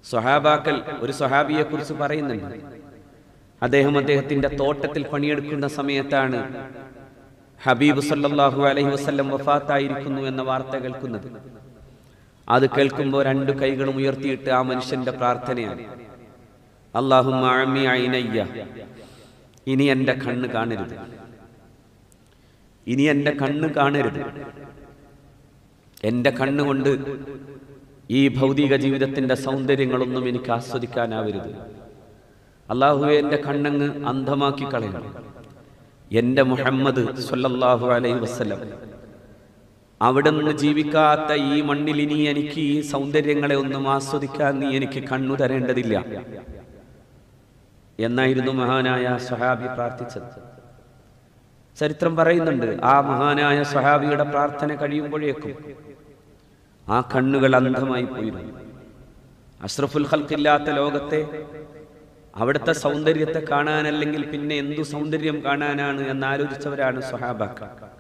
സ്വഹാബാക്കൾ ഒരു സ്വഹാബിയെ കുറിച്ച് പറയുന്നുണ്ട് അദ്ദേഹം അദ്ദേഹത്തിന്റെ തോട്ടത്തിൽ പണിയെടുക്കുന്ന സമയത്താണ് ഹബീബ് സല്ലല്ലാഹു അലൈഹി വസല്ലം വഫാത്തായിരിക്കുന്നു എന്ന വാർത്ത കേൾക്കുന്നത് അത് കേൾക്കുമ്പോൾ രണ്ട് കൈകളും ഉയർത്തിയിട്ട് ആ മനുഷ്യന്റെ പ്രാർത്ഥനയാണ് അള്ളാഹുമ്മ അഅമി ഐനയ്യ ഇനി എൻ്റെ കണ്ണ് കാണരുത് ഇനി എൻ്റെ കണ്ണ് കാണരുത് എൻ്റെ കണ്ണുകൊണ്ട് ഈ ഭൗതിക ജീവിതത്തിന്റെ സൗന്ദര്യങ്ങളൊന്നും എനിക്ക് ആസ്വദിക്കാനാവരുത് അള്ളാഹുവെ എൻ്റെ കണ്ണങ്ങ് അന്ധമാക്കി കളയണം എൻ്റെ മുഹമ്മദ് സല്ലല്ലാഹു അലൈഹി വസല്ലം അവിടെ നിന്ന് ജീവിക്കാത്ത ഈ മണ്ണിൽ ഇനി എനിക്ക് ഈ സൗന്ദര്യങ്ങളെ ഒന്നും ആസ്വദിക്കാൻ നീ എനിക്ക് കണ്ണു തരേണ്ടതില്ല എന്നായിരുന്നു മഹാനായ സ്വഹാബി പ്രാർത്ഥിച്ചത് ചരിത്രം പറയുന്നുണ്ട് ആ മഹാനായ സ്വഹാബിയുടെ പ്രാർത്ഥന കഴിയുമ്പോഴേക്കും ആ കണ്ണുകൾ അന്ധമായി പോയിരുന്നു അഷ്റഫുൽ ഹൽക്കില്ലാത്ത ലോകത്തെ അവിടുത്തെ സൗന്ദര്യത്തെ കാണാനല്ലെങ്കിൽ പിന്നെ എന്തു സൗന്ദര്യം കാണാനാണ് എന്ന് ആലോചിച്ചവരാണ് സ്വഹാബാക്കൾ